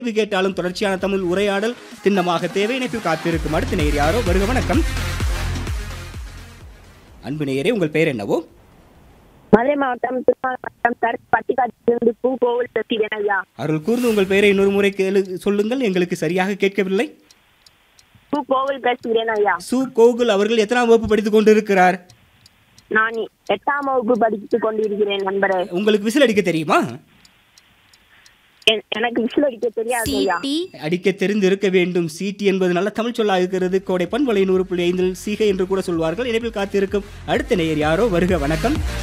கேள்வி கேட்டாலும் தொடர்ச்சியான தமிழ் உரையாடல் திண்ணமாக தேவை இணைப்பில் காத்திருக்கும் அடுத்த நேயர் யாரோ வருக வணக்கம் அன்பு நேயரே உங்கள் பெயர் என்னவோ மதுரை மாவட்டம் திருமாவளம் மாவட்டம் சரக்கு பட்டிக்காட்டிலிருந்து பூ கோவில் பேசுகிறேன் ஐயா அருள் கூர்ந்து உங்கள் பெயரை இன்னொரு முறை கேளு சொல்லுங்கள் எங்களுக்கு சரியாக கேட்கவில்லை பூ கோவில் பேசுகிறேன் ஐயா சு கோகுல் அவர்கள் எத்தனாம் வகுப்பு படித்துக் கொண்டிருக்கிறார் நான் எட்டாம் வகுப்பு படித்துக் கொண்டிருக்கிறேன் நண்பரே உங்களுக்கு விசில் அடிக்க தெரியுமா எ- எனக்கு விசில் அடிக்க தெரியாது ஐயா சீட்டி அடிக்க தெரிந்திருக்க வேண்டும் சீட்டி என்பது நல்ல தமிழ் சொல்லா இருக்கிறது கோடை பண்பலை நூறு புள்ளி ஐந்தில் சீகை என்று கூட சொல்வார்கள் இணைப்பில் காத்திருக்கும் அடுத்த நேயர் யாரோ வருக வணக்கம்